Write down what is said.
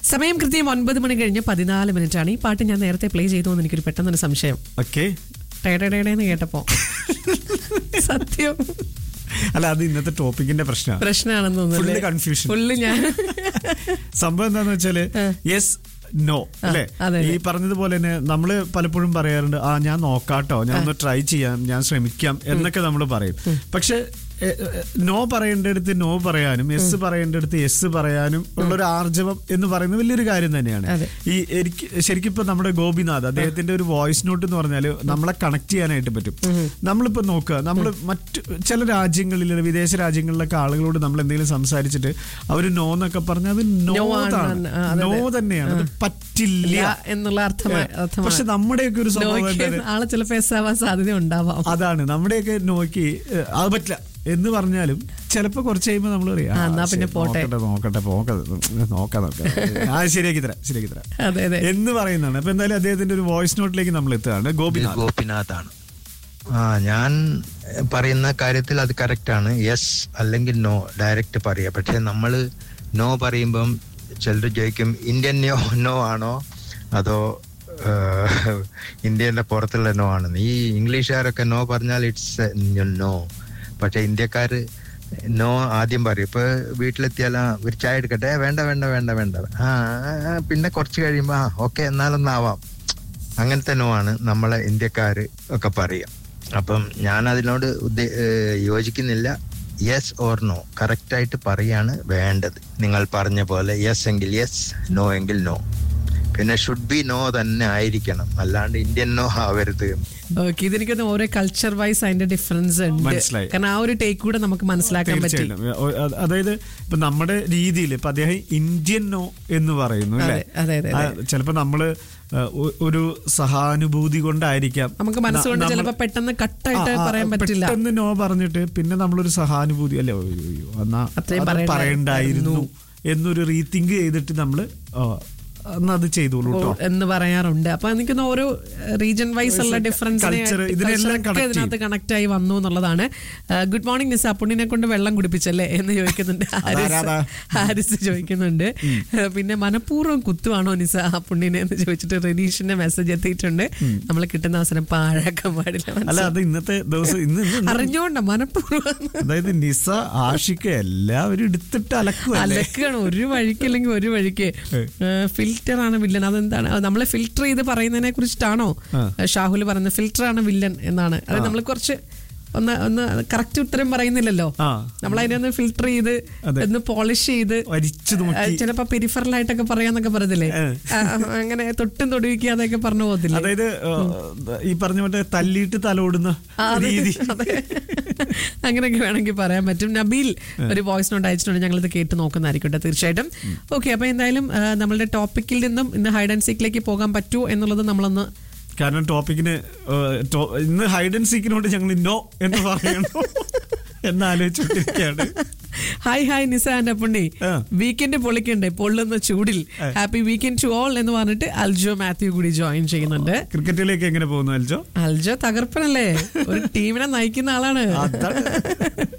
സമയം കൃത്യം ഒൻപത് മണി കഴിഞ്ഞ് പതിനാല് മിനിറ്റ് ആണ് ഈ പാട്ട് ഞാൻ നേരത്തെ പ്ലേ ചെയ്തു എന്ന് എനിക്കൊരു പെട്ടെന്നൊരു സംശയം ഓക്കെ ടേടേടേന്ന് കേട്ടപ്പോ സത്യം അല്ല അത് ഇന്നത്തെ ടോപ്പിക്കിന്റെ പ്രശ്നമാണ് പ്രശ്നമാണെന്ന് തോന്നുന്നു Full confusion. ഫുള്ള് ഞാൻ സംഭവം എന്താന്ന് വെച്ചാല് യെസ് നോ അല്ലെ അതെ, ഈ പറഞ്ഞതുപോലെ തന്നെ നമ്മള് പലപ്പോഴും പറയാറുണ്ട് ആ ഞാൻ നോക്കാട്ടോ ഞാൻ ഒന്ന് ട്രൈ ചെയ്യാം ഞാൻ ശ്രമിക്കാം എന്നൊക്കെ നമ്മൾ പറയും പക്ഷെ നോ പറയേണ്ടടുത്ത് നോ പറയാനും എസ് പറയേണ്ടടുത്ത് എസ് പറയാനും ഉള്ള ഒരു ആർജവം എന്ന് പറയുന്നത് വലിയൊരു കാര്യം തന്നെയാണ് അതെ. ഈ എനിക്ക് ശരിക്കും ഇപ്പൊ നമ്മുടെ ഗോപിനാഥ് അദ്ദേഹത്തിന്റെ ഒരു വോയിസ് നോട്ട് എന്ന് പറഞ്ഞാൽ നമ്മളെ കണക്ട് ചെയ്യാനായിട്ട് പറ്റും നമ്മളിപ്പോ നോക്കുക നമ്മൾ മറ്റു ചില രാജ്യങ്ങളിൽ വിദേശ രാജ്യങ്ങളിലൊക്കെ ആളുകളോട് നമ്മൾ എന്തെങ്കിലും സംസാരിച്ചിട്ട് അവര് നോ എന്നൊക്കെ പറഞ്ഞാൽ അത് നോ No ആണ്. ആണ് ആ, അതെ, നോ അതെ. തന്നെയാണ് അത് പറ്റില്ല ഇല്ല എന്നുള്ള അർത്ഥമായി അർത്ഥമായി. പക്ഷെ നമ്മുടെയൊക്കെ ഒരു സ്വഭാവം നോക്കിയ എന്താണ്? ആള് ചിലപ്പോ എസ് ആവാൻ സാധ്യത ഉണ്ടാവാം അതാണ് നമ്മുടെയൊക്കെ നോക്കി ഏഹ്, അത് പറ്റില്ല എന്ന് പറഞ്ഞാലും ചിലപ്പോ കുറച്ച് കഴിയുമ്പോ നമ്മൾ പറയാം ആ, എന്നാ "ആ, പിന്നെ ശരി, പോട്ടെ." നോക്കട്ടെ നോക്കട്ടെ പോക്ക നോക്കാം നോക്കാം ആ ശരിയാക്കി തരാം ശരിയാക്കി തരാം അതെ അതെ എന്ന് പറയുന്നതാണ് അപ്പൊ എന്തായാലും അദ്ദേഹത്തിന്റെ ഒരു വോയിസ് നോട്ടിലേക്ക് നമ്മൾ എത്തുകയാണ് ഇത് ഗോപിനാഥ് ഗോപിനാഥാണ് ആ ഞാൻ പറയുന്ന കാര്യത്തിൽ അത് കറക്റ്റ് ആണ് യെസ് അല്ലെങ്കിൽ നോ ഡയറക്റ്റ് പറയാ പക്ഷെ നമ്മൾ നോ പറയുമ്പം ചിലർ ചോദിക്കും ഇന്ത്യൻ നോ നോ ആണോ അതോ ഇന്ത്യന്റെ പുറത്തുള്ള നോ ആണെന്ന് ഈ ഇംഗ്ലീഷുകാരൊക്കെ നോ പറഞ്ഞാൽ ഇറ്റ്സ് നോ പക്ഷെ ഇന്ത്യക്കാര് നോ ആദ്യം പറയും ഇപ്പൊ വീട്ടിലെത്തിയാൽ "ആ, ഒരു ചായ എടുക്കട്ടെ "ഏ, വേണ്ട വേണ്ട വേണ്ട വേണ്ട ആ ആ, പിന്നെ കുറച്ച് കഴിയുമ്പോ ആ ഓക്കെ എന്നാലൊന്നാവാം അങ്ങനത്തെ നോ ആണ് നമ്മളെ ഇന്ത്യക്കാര് ഒക്കെ പറയുക അപ്പം ഞാൻ അതിനോട് ഉദ്ദേ- ഏഹ് യോജിക്കുന്നില്ല യെസ് ഓർ നോ കറക്റ്റ് ആയിട്ട് പറയാണ് വേണ്ടത് നിങ്ങൾ പറഞ്ഞ പോലെ യെസ് എങ്കിൽ യെസ് നോ എങ്കിൽ നോ പിന്നെ ഷുഡ് ബി നോ തന്നെ ആയിരിക്കണം അല്ലാണ്ട് ഇന്ത്യൻ നോ ആവരുത് ഓക്കെ ഇതെനിക്കൊന്ന് ഓരോ കൾച്ചർ വൈസ് അതിന്റെ ഡിഫറൻസ് ഉണ്ട് മനസ്സിലായി. കാരണം ആ ഒരു ടേക്ക് കൂടെ നമുക്ക് മനസ്സിലാക്കാൻ പറ്റി തീർച്ചയായിട്ടും ഒ- അത് അതായത് ഇപ്പൊ നമ്മുടെ രീതിയിൽ ഇപ്പൊ അദ്ദേഹം ഇന്ത്യൻ നോ എന്ന് പറയുന്നു അല്ലെ അതെ, അതെ, അതെ, ചിലപ്പോ നമ്മള് ആ, ഒ- ഒരു സഹാനുഭൂതി കൊണ്ടായിരിക്കാം നമുക്ക് മനസ്സുകൊണ്ട് ന- ചിലപ്പോ നമ്മൾ- പെട്ടെന്ന് കട്ടായിട്ട് ആ, ആ, പറയാൻ പറ്റില്ല പെട്ടെന്ന് നോ പറഞ്ഞിട്ട് പിന്നെ നമ്മളൊരു സഹാനുഭൂതി അല്ലേ അയ്യോ, അയ്യോ, എന്നാ അത്രയും അത് പറയണ്ടായിരുന്നു. പറയണ്ടായിരുന്നു എന്നൊരു റീതിങ്ക് ചെയ്തിട്ട് നമ്മള് ആ, എന്നാ അത് ചെയ്തോളൂ കേട്ടോ എന്ന് പറയാറുണ്ട് അപ്പൊ എനിക്ക് തോന്നുന്നു ഓരോ റീജൻ വൈസ് ഉള്ള ഡിഫറൻസ് Culture, ഇതിനെല്ലാം connect ചെയ്യും. ഇതിനകത്ത് കണക്ട് ആയി വന്നു എന്നുള്ളതാണ് ഗുഡ് മോർണിംഗ് നിസ പുണ്ണിനെ കൊണ്ട് വെള്ളം കുടിപ്പിച്ചല്ലേ എന്ന് ചോദിക്കുന്നുണ്ട് ഹാരിസ് അതാരാ? ഹാരിസ് ചോദിക്കുന്നുണ്ട് ഏഹ് പിന്നെ മനഃപൂർവ്വം കുത്തുവാണോ നിസ ആ പുണ്ണിനെ എന്ന് ചോദിച്ചിട്ട് റെനീഷിന്റെ മെസ്സേജ് എത്തിയിട്ടുണ്ട് നമ്മൾ കിട്ടുന്ന അവസരം പാഴാക്കാൻ പാടില്ല അല്ല മനസ്സിലായോ? അത് ഇന്നത്തെ ദിവസം ഇന്ന് ഇന്ന് ഇന്ന് അറിഞ്ഞോണ്ട മനഃപൂർവ്വം അതായത് നിസ ആഷിക്ക എല്ലാവരും എടുത്തിട്ട് അലക്കുവല്ലേ അലക്കാണ് ഒരു വഴിക്ക് അല്ലെങ്കിൽ ഒരു വഴിക്ക് ഫിൽറ്റർ ആണ് വില്ലൻ അതെന്താണ് നമ്മൾ ഫിൽറ്റർ ചെയ്ത് പറയുന്നതിനെ കുറിച്ചിട്ടാണോ ആ. ഷാഹുൽ പറയുന്നത് ഫിൽറ്റർ ആണ് വില്ലൻ എന്നാണ് അത് നമ്മൾ കുറച്ച് ഒന്ന് ഒന്ന് കറക്റ്റ് ഉത്തരം പറയുന്നില്ലല്ലോ ആ. നമ്മൾ അതിനെ ഒന്ന് ഫിൽറ്റർ ചെയ്ത് അതെ. ഒന്ന് പോളിഷ് ചെയ്ത് വരിച്ചു നോക്കി ചിലപ്പോ പെരിഫറൽ ആയിട്ടൊക്കെ പറയാന്നൊക്കെ പറയത്തില്ലേ ഏ. ആ, അങ്ങനെ തൊട്ടും തൊടുവിക്കാതെയൊക്കെ പറഞ്ഞു പോകത്തില്ലേ അതായത് ഏഹ്, ഈ പറഞ്ഞ മറ്റേ തല്ലിയിട്ട് തലോടുന്ന ആ, അതെ, രീതി അതെ. അങ്ങനെയൊക്കെ വേണമെങ്കിൽ പറയാൻ പറ്റും നബീൽ ഒരു വോയിസ് നോട്ട് അയച്ചിട്ടുണ്ട് ഞങ്ങളിത് കേട്ട് നോക്കുന്നതായിരിക്കട്ടെ തീർച്ചയായിട്ടും ഓക്കെ അപ്പൊ എന്തായാലും ആ, നമ്മളുടെ ടോപ്പിക്കിൽ നിന്നും ഇന്ന് ഹൈഡ് ആൻഡ് സീക്കിലേക്ക് പോകാൻ പറ്റുമോ എന്നുള്ളത് നമ്മളൊന്ന് കാരണം ടോപ്പിക്കിന് ഏഹ്, ടോ- ഇന്ന് ഹൈഡ് ആൻഡ് സീക്കിനോട് ഞങ്ങൾ നോ എന്ന് പറയണോ എന്നാലോചിച്ചിരിക്കുകയാണ് hi hi Nisa and Appunni ആ. വീക്കെൻഡ് പൊളിക്കണ്ടേ പൊള്ളുന്ന ചൂടിൽ ആ. ഹാപ്പി വീക്കെൻഡ് ടു ഓൾ എന്ന് പറഞ്ഞിട്ട് അൽജോ മാത്യു കൂടി ജോയിൻ ചെയ്യുന്നുണ്ട് ക്രിക്കറ്റിലേക്ക് എങ്ങനെ പോകുന്നു അൽജോ അൽജോ തകർപ്പനല്ലേ ഒരു ടീമിനെ നയിക്കുന്ന ആളാണ് അതാണ്